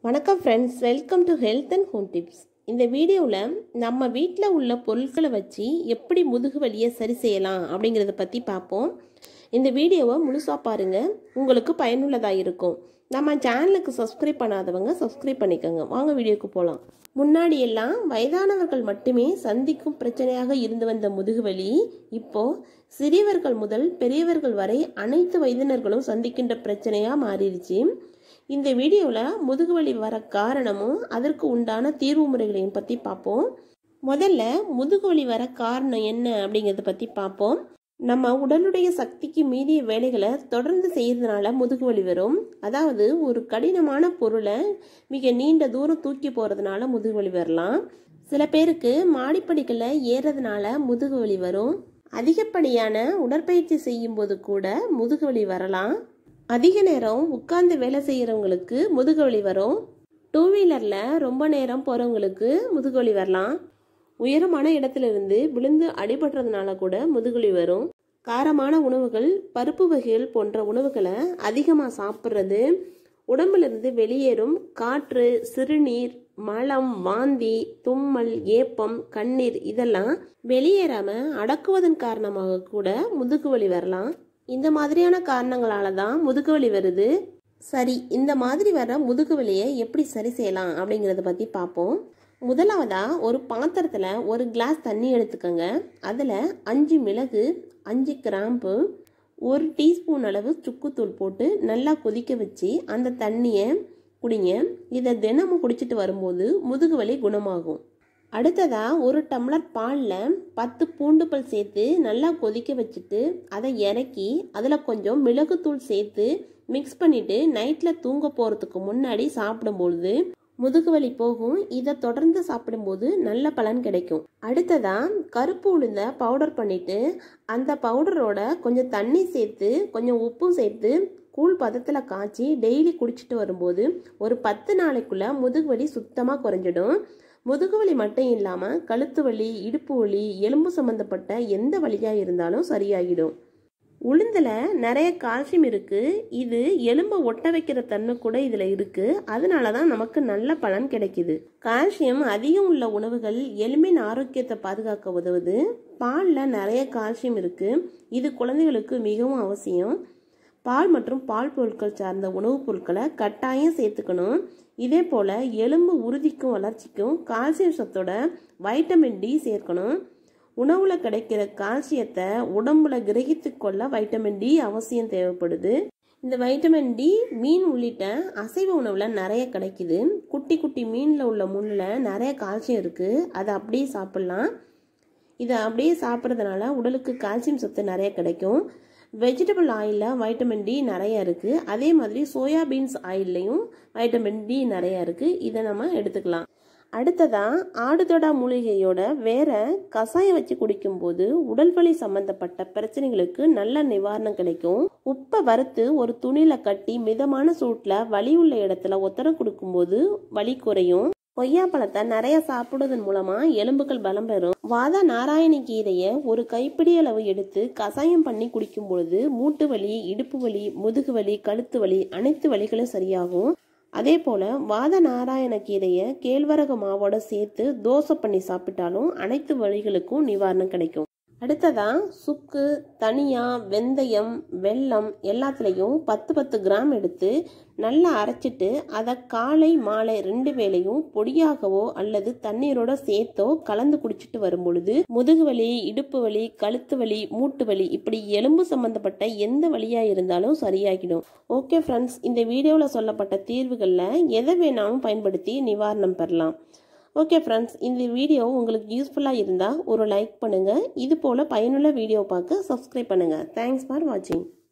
வணக்கம் friends welcome to health and home tips இந்த வீடியோவில் நம்ம வீட்டில் உள்ள பொருட்களை வச்சு எப்படி முதுகு வலியை சரி செய்யலாம் அப்படிங்கிறத பற்றி பார்ப்போம் இந்த வீடியோவை முழுசாக பாருங்கள் உங்களுக்கு பயனுள்ளதாக இருக்கும் நம்ம சேனலுக்கு சப்ஸ்கிரைப் பண்ணாதவங்க சப்ஸ்கிரைப் பண்ணிக்கோங்க வாங்க வீடியோக்கு போகலாம் முன்னாடி எல்லாம் வயதானவர்கள் மட்டுமே சந்திக்கும் பிரச்சனையாக இருந்து வந்த முதுகுவலி இப்போ சிறியவர்கள் முதல் பெரியவர்கள் வரை அனைத்து வயதினர்களும் சந்திக்கின்ற பிரச்சனையாக மாறிடுச்சு இந்த வீடியோவில் முதுகுவலி வர காரணமும் அதற்கு உண்டான தீர்வு முறைகளையும் பற்றி பார்ப்போம் முதல்ல முதுகுவலி வர காரணம் என்ன அப்படிங்கிறத பற்றி பார்ப்போம் நம்ம உடலுடைய சக்திக்கு மீறிய வேலைகளை தொடர்ந்து செய்யறதுனால முதுகுவலி வரும் அதாவது ஒரு கடினமான பொருளை மிக நீண்ட தூரம் தூக்கி போகிறதுனால முதுகுவலி வரலாம் சில பேருக்கு மாடிப்படிகளில் ஏறதுனால முதுகுவலி வரும் அதிகப்படியான உடற்பயிற்சி செய்யும்போது கூட முதுகுவலி வரலாம் அதிக நேரம் உட்கார்ந்து வேலை செய்கிறவங்களுக்கு முதுகுவலி வரும் டூ வீலரில் ரொம்ப நேரம் போகிறவங்களுக்கு முதுகுவலி வரலாம் உயரமான இடத்துல இருந்து விழுந்து அடிபடுறதுனால கூட முதுகுவலி வரும் காரமான உணவுகள் பருப்பு வகைகள் போன்ற உணவுகளை அதிகமாக சாப்பிட்றது உடம்பிலிருந்து வெளியேறும் காற்று சிறுநீர் மலம் வாந்தி தும்மல் ஏப்பம் கண்ணீர் இதெல்லாம் வெளியேறாம அடக்குவதன் காரணமாக கூட முதுகுவலி வரலாம் இந்த மாதிரியான காரணங்களால தான் முதுகுவலி வருது சரி இந்த மாதிரி வர முதுகுவலியை எப்படி சரி செய்யலாம் அப்படிங்கிறத பற்றி பார்ப்போம் முதலாவதா ஒரு பாத்திரத்தில் ஒரு கிளாஸ் தண்ணி எடுத்துக்கோங்க அதில் அஞ்சு மிளகு அஞ்சு கிராம்பு ஒரு டீஸ்பூன் அளவு சுக்குத்தூள் போட்டு நல்லா கொதிக்க வச்சு அந்த தண்ணியை குடிங்க இதை தினமும் குடிச்சிட்டு வரும்போது முதுகுவலி குணமாகும் அடுத்ததா ஒரு டம்ளர் பாலில் பத்து பூண்டு பல் சேர்த்து நல்லா கொதிக்க வச்சுட்டு அதை இறக்கி அதில் கொஞ்சம் மிளகுத்தூள் சேர்த்து மிக்ஸ் பண்ணிட்டு நைட்டில் தூங்க போகிறதுக்கு முன்னாடி சாப்பிடும்பொழுது முதுகுவலி போகும் இதை தொடர்ந்து சாப்பிடும்போது நல்ல பலன் கிடைக்கும் அடுத்ததா கருப்பு உளுந்த பவுடர் பண்ணிட்டு அந்த பவுடரோட கொஞ்சம் தண்ணி சேர்த்து கொஞ்சம் உப்பும் சேர்த்து கூழ் பதத்தில் காய்ச்சி டெய்லி குடிச்சிட்டு வரும்போது ஒரு பத்து நாளைக்குள்ள முதுகுவலி சுத்தமாக குறைஞ்சிடும் முதுகுவலி மட்டும் இல்லாமல் கழுத்து வலி இடுப்பு வலி எலும்பு சம்மந்தப்பட்ட எந்த வலியாக இருந்தாலும் சரியாகிடும் உளுந்தில் நிறைய கால்சியம் இருக்குது இது எலும்பை ஒட்ட வைக்கிற தன்மை கூட இதில் இருக்குது அதனால தான் நமக்கு நல்ல பலன் கிடைக்குது கால்சியம் அதிகம் உள்ள உணவுகள் எலும்பின் ஆரோக்கியத்தை பாதுகாக்க உதவுது பாலில் நிறைய கால்சியம் இருக்குது இது குழந்தைகளுக்கு மிகவும் அவசியம் பால் மற்றும் பால் பொருட்கள் சார்ந்த உணவுப் பொருட்களை கட்டாயம் சேர்த்துக்கணும் இதே போல் எலும்பு உறுதிக்கும் வளர்ச்சிக்கும் கால்சியம் சத்தோட வைட்டமின் டி சேர்க்கணும் உணவில் கிடைக்கிற கால்சியத்தை உடம்புல கிரகித்து கொள்ள வைட்டமின் டி அவசியம் தேவைப்படுது இந்த வைட்டமின் டி மீன் உள்ளிட்ட அசைவ உணவில் நிறைய கிடைக்குது குட்டி குட்டி மீனில் உள்ள முள்ளில் நிறைய கால்சியம் இருக்குது அதை அப்படியே சாப்பிட்லாம் இதை அப்படியே சாப்பிட்றதுனால உடலுக்கு கால்சியம் சத்து நிறைய கிடைக்கும் வெஜிடபிள் ஆயிலில் வைட்டமின் டி நிறைய இருக்குது அதே மாதிரி சோயாபீன்ஸ் ஆயில்லையும் வைட்டமின் டி நிறைய இருக்குது இதை நம்ம எடுத்துக்கலாம் அடுத்ததா ஆடுதொடா மூலிகையோட வேற கஷாயம் வச்சு குடிக்கும்போது உடல் வலி சம்பந்தப்பட்ட பிரச்சனைகளுக்கு நல்ல நிவாரணம் கிடைக்கும் உப்பை வறுத்து ஒரு துணியில கட்டி மிதமான சூட்டில் வலி உள்ள இடத்துல ஒத்தரம் கொடுக்கும்போது வலி குறையும் கொய்யாப்பழத்தை நிறைய சாப்பிடுவதன் மூலமா எலும்புகள் பலம் பெறும் வாத நாராயணி கீரையை ஒரு கைப்பிடி அளவு எடுத்து கஷாயம் பண்ணி குடிக்கும் பொழுது மூட்டு வலி இடுப்பு வலி முதுகு வலி கழுத்து வலி அனைத்து வலிகளும் சரியாகும் அதே போல வாத நாராயண கீரையை கேழ்வரகு மாவோட சேர்த்து தோசை பண்ணி சாப்பிட்டாலும் அனைத்து வழிகளுக்கும் நிவாரணம் கிடைக்கும் அடுத்ததா சுக்கு தனியா வெந்தயம் வெல்லம் எல்லாத்துலேயும் பத்து பத்து கிராம் எடுத்து நல்லா அரைச்சிட்டு அதை காலை மாலை ரெண்டு வேளையும் பொடியாகவோ அல்லது தண்ணீரோட சேர்த்தோ கலந்து குடிச்சிட்டு வரும் பொழுது முதுகு வலி இடுப்பு வலி கழுத்து வலி மூட்டு வலி இப்படி எலும்பு சம்பந்தப்பட்ட எந்த வழியா இருந்தாலும் சரியாகிடும் ஓகே ஃப்ரெண்ட்ஸ் இந்த வீடியோவில் சொல்லப்பட்ட தீர்வுகளில் எதை வேணாலும் பயன்படுத்தி நிவாரணம் பெறலாம் ஓகே ஃப்ரெண்ட்ஸ் இந்த வீடியோ உங்களுக்கு யூஸ்ஃபுல்லாக இருந்தால் ஒரு லைக் பண்ணுங்கள் இது போல் பயனுள்ள வீடியோ பார்க்க சப்ஸ்கிரைப் பண்ணுங்கள் தேங்க்ஸ் ஃபார் வாட்சிங்